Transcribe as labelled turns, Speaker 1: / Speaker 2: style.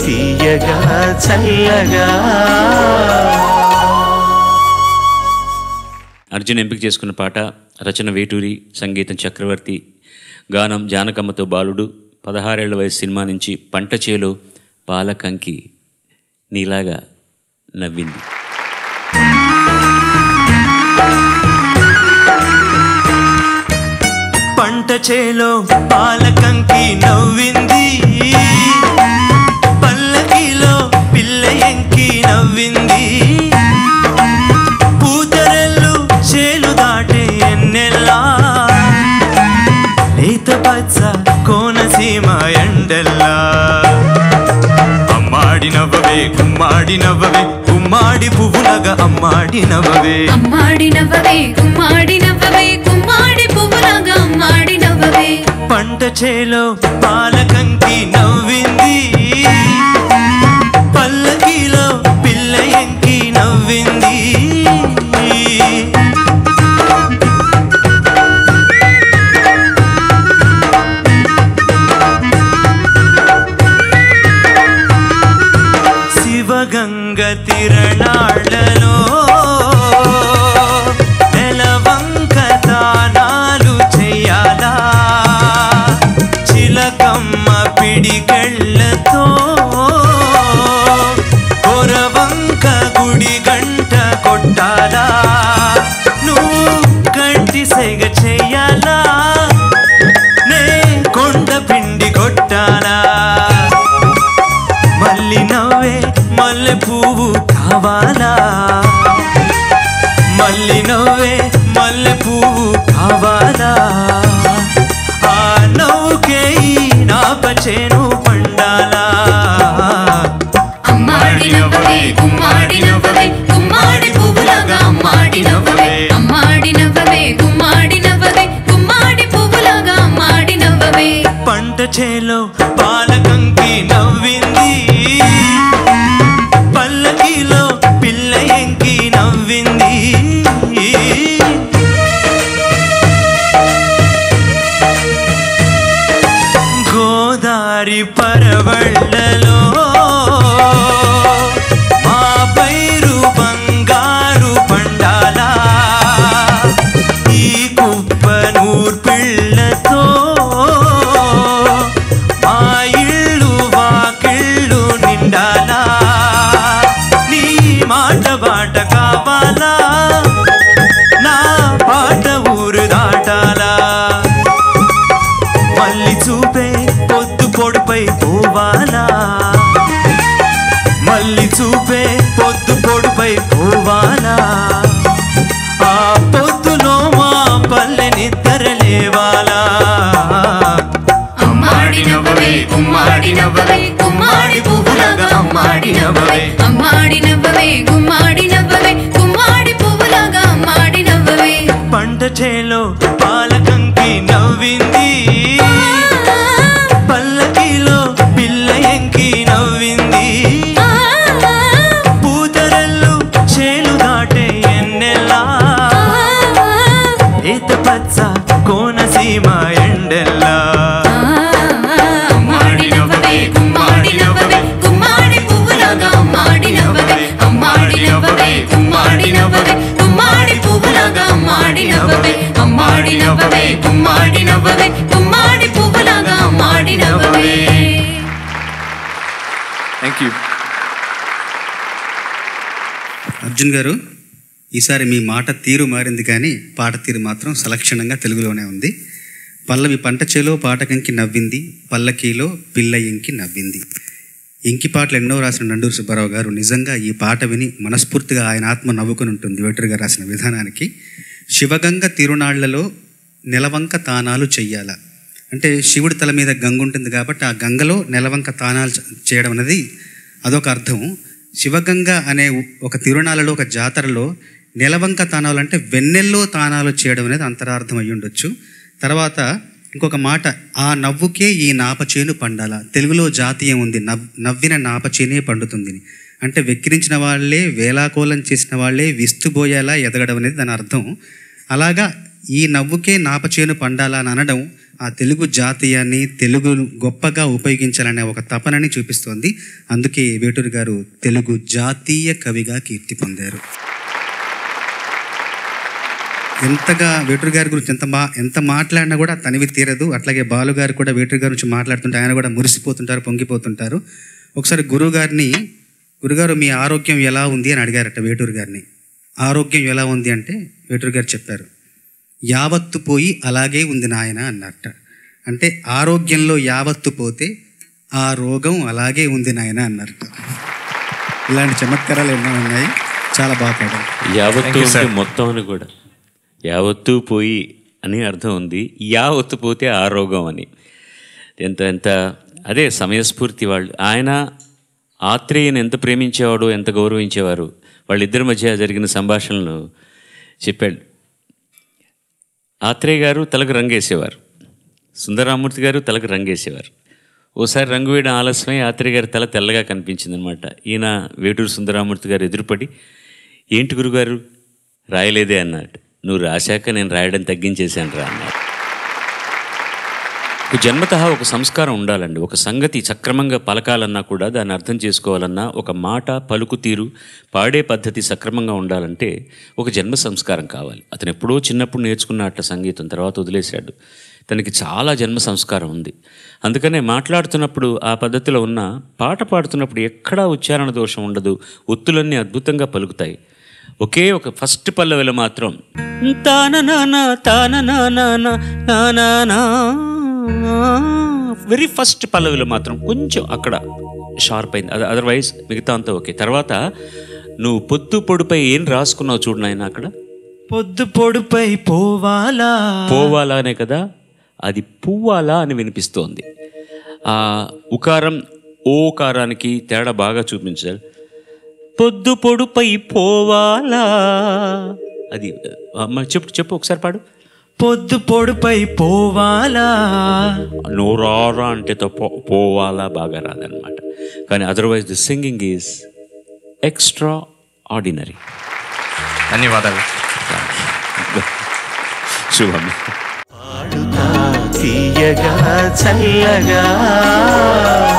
Speaker 1: తీయగా చల్లగా
Speaker 2: అర్జున్ ఎంపిక చేసుకున్న పాట రచన వేటూరి సంగీతం చక్రవర్తి గానం జానకమ్మతో బాలుడు పదహారేళ్ల వయసు సినిమా నుంచి పంట చేలో పాలకంకి నీలాగా నవ్వింది
Speaker 1: పంట చేలో పాలకంకి నవ్వింది పల్లకిలో పిల్ల ఎంకి నవ్వింది పూతరెల్లు చేలు దాటే ఎన్నెల్లా లేత పచ్చ కోనసీమ ఎండెల్లా అమ్మాడి నవ్వవే గుమ్మాడి నవ్వవే గుమ్మాడి పువ్వులగా అమ్మాడి నవ్వవే
Speaker 3: అమ్మాడి నవ్వవే గుమ్మాడి నవ్వవే గుమ్మాడి పువ్వులాగా అమ్మాడి నవ్వవే
Speaker 1: పంట చేలో పాలకంకి నవ్వింది పల్లకిలో పిల్ల ఎంకి నవ్వింది శివగంగ తిరణాళ్ళలో నెలవంక దానాలు చెయ్యాలా చిలకమ్మ పిడికెళ్ళతో కొరవంక గుడి గంట కొట్టాలా నువ్వు కంటి సెగ చెయ్యాలా నే కొండ పిండి కొట్టాలా మల్లి నవ్వే మల్లె పువ్వు కావాలా మల్లి నవ్వే మల్లె పువ్వు కావాలా ఆ నవ్వుకే ఈ నాపచేను పండాలా
Speaker 3: అమ్మాడి నవ్వవే గుమ్మాడి నవ్వవే గుమ్మాడి పువ్వులాగా అమ్మాడి నవ్వవే అమ్మాడి నవ్వవే గుమ్మాడి నవ్వవే గుమ్మాడి పువ్వులాగా అమ్మాడి నవ్వవే
Speaker 1: పంట చేలో పాలకంకి నవ్వింది పల్లకిలో పిల్ల ఎంకి నవ్వింది గోదారి పరవళ్ళలో మా పైరు బంగారు పండాలా ఈ కుప్ప నూర్పిళ్ళతో మా ఇళ్ళు వాకిళ్ళు నిండాలా నీ మాట బాట కావాలా నా పాట ఊరు దాటాలా మళ్ళీ చూపే పొద్దు పొడిపై పోవాలా మళ్ళీ చూపే పొద్దు పొడిపై పోవాలా ఆ పొద్దులో మా పల్లె నిద్ర లేవాలా
Speaker 3: అమ్మాడి నవ్వవే గుమ్మాడి నవ్వవే గుమ్మాడి పువ్వులాగా అమ్మాడి నవ్వవే అమ్మాడి నవ్వవే గుమ్మాడి నవ్వవే గుమ్మాడి పువ్వులాగా అమ్మాడి నవ్వవే
Speaker 1: పంట చేలో పాలకంకి నవ్వింది పల్లకిలో పిల్ల ఎంకి నవ్వింది పూతరల్లు చేలు దాటే ఎన్నెల్లా ఈత పచ్చ కోనసీమ ఎండెల్లా
Speaker 3: అమ్మాడి నవ్వవే గుమ్మాడి నవ్వవే గుమ్మాడి పువ్వులాగా అమ్మాడి నవ్వవే అమ్మాడి నవ్వవే గుమ్మాడి నవ్వవే గుమ్మాడి పువ్వులాగా అమ్మాడి నవ్వవే అమ్మాడి నవ్వవే గుమ్మాడి నవ్వవే గుమ్మాడి పువ్వులాగా అమ్మాడి నవ్వవే
Speaker 4: థ్యాంక్ యూ
Speaker 5: అర్జున్ గారు ఈసారి మీ మాట తీరు మారింది కానీ పాట తీరు మాత్రం సలక్షణంగా తెలుగులోనే ఉంది పల్లవి పంట చేలో పాటకంకి నవ్వింది పల్లకీలో పిల్ల ఇంకి నవ్వింది ఇంకి పాటలు ఎన్నో రాసిన నండూరు సుబ్బారావు గారు నిజంగా ఈ పాట విని మనస్ఫూర్తిగా ఆయన ఆత్మ నవ్వుకుని ఉంటుంది వేటూరు గారు రాసిన విధానానికి శివగంగ తిరునాళ్లలో నెలవంక తానాలు చెయ్యాల అంటే శివుడి తల మీద గంగ ఉంటుంది కాబట్టి ఆ గంగలో నెలవంక తానాలు చ- చేయడం అనేది అదొక అర్థం శివగంగ అనే ఒక తిరునాళ్ళలో ఒక జాతరలో నెలవంక తానాలు అంటే వెన్నెల్లో తానాలు చేయడం అనేది అంతరార్థం అయి ఉండొచ్చు తర్వాత ఇంకొక మాట ఆ నవ్వుకే ఈ నాపచేను పండాల తెలుగులో జాతీయం ఉంది నవ్ నవ్విన నాపచేనే పండుతుంది అంటే వెక్కిరించిన వాళ్ళే వేలాకోలం చేసిన వాళ్ళే విస్తుబోయేలా ఎదగడం అనేది దాని అర్థం అలాగా ఈ నవ్వుకే నాపచేను పండాలా అని అనడం ఆ తెలుగు జాతీయాన్ని తెలుగు గొప్పగా ఉపయోగించాలనే ఒక తపనని చూపిస్తోంది అందుకే వేటూరు గారు తెలుగు జాతీయ కవిగా కీర్తి పొందారు ఎంతగా వేటూరు గారి గురించి ఎంత మా ఎంత మాట్లాడినా కూడా తనివి తీరదు అట్లాగే బాలు గారు కూడా వేటూరు గారి గురించి మాట్లాడుతుంటే ఆయన కూడా మురిసిపోతుంటారు పొంగిపోతుంటారు ఒకసారి గురువు గారిని గురుగారు మీ ఆరోగ్యం ఎలా ఉంది అని అడిగారట వేటూరు గారిని ఆరోగ్యం ఎలా ఉంది అంటే వేటూరు గారు చెప్పారు యావత్తు పోయి అలాగే ఉంది నాయన అన్నట్ట అంటే ఆరోగ్యంలో యావత్తు పోతే ఆ రోగం అలాగే ఉంది నాయన అన్నారట ఇలాంటి చమత్కారాలు ఎన్నో ఉన్నాయి చాలా బాగా పాడారు
Speaker 2: యావత్తు అంటే మొత్తం అని కూడా యావత్తు పోయి అని అర్థం ఉంది యావత్తు పోతే ఆరోగ్యం అని ఎంత ఎంత అదే సమయస్ఫూర్తి వాళ్ళు ఆయన ఆత్రేయని ఎంత ప్రేమించేవాడు ఎంత గౌరవించేవారు వాళ్ళిద్దరి మధ్య జరిగిన సంభాషణలు చెప్పాడు ఆత్రేయ గారు తలకు రంగేసేవారు సుందరామూర్తి గారు తలకు రంగేసేవారు ఓసారి రంగు వేయడం ఆలస్యమై ఆత్రేయ గారి తల తెల్లగా కనిపించింది అనమాట ఈయన వేటూరు సుందరామూర్తి గారు ఎదురుపడి ఏంటి గురుగారు రాయలేదే అన్నాడు నువ్వు రాశాక నేను రాయడం తగ్గించేశాను రా అన్నాడు ఒక జన్మత ఒక సంస్కారం ఉండాలండి ఒక సంగతి సక్రమంగా పలకాలన్నా కూడా దాన్ని అర్థం చేసుకోవాలన్నా ఒక మాట పలుకు తీరు పాడే పద్ధతి సక్రమంగా ఉండాలంటే ఒక జన్మ సంస్కారం కావాలి అతను ఎప్పుడో చిన్నప్పుడు నేర్చుకున్న అట్ల సంగీతం తర్వాత వదిలేశాడు తనకి చాలా జన్మ సంస్కారం ఉంది అందుకనే మాట్లాడుతున్నప్పుడు ఆ పద్ధతిలో ఉన్న పాట పాడుతున్నప్పుడు ఎక్కడా ఉచ్చారణ దోషం ఉండదు ఒత్తులన్నీ అద్భుతంగా పలుకుతాయి ఒకే ఒక ఫస్ట్ పల్లవిలో మాత్రం తాననానా తాననానా నానా వెరీ ఫస్ట్ పల్లవిలో మాత్రం కొంచెం అక్కడ షార్ప్ అయింది అది అదర్వైజ్ మిగతా అంతా ఓకే తర్వాత నువ్వు పొద్దు పొడిపై ఏం రాసుకున్నావు చూడు నాయన అక్కడ
Speaker 1: పొద్దు పొడుపై పోవాలా
Speaker 2: పోవాలానే కదా అది పువ్వాలా అని వినిపిస్తోంది ఆ ఉకారం ఓకారానికి తేడా బాగా చూపించాలి పొద్దు పొడుపై పోవాలా అది అమ్మ చెప్పు చెప్పు ఒకసారి పాడు
Speaker 1: పొద్దు పొడుపై పోవాలా
Speaker 2: నోరారా అంటే తో పో పోవాలా బాగా రాదనమాట కానీ otherwise the singing is extraordinary
Speaker 1: ధన్యవాదాలు
Speaker 2: శుభం
Speaker 4: పాడుతా తీయగా చల్లగా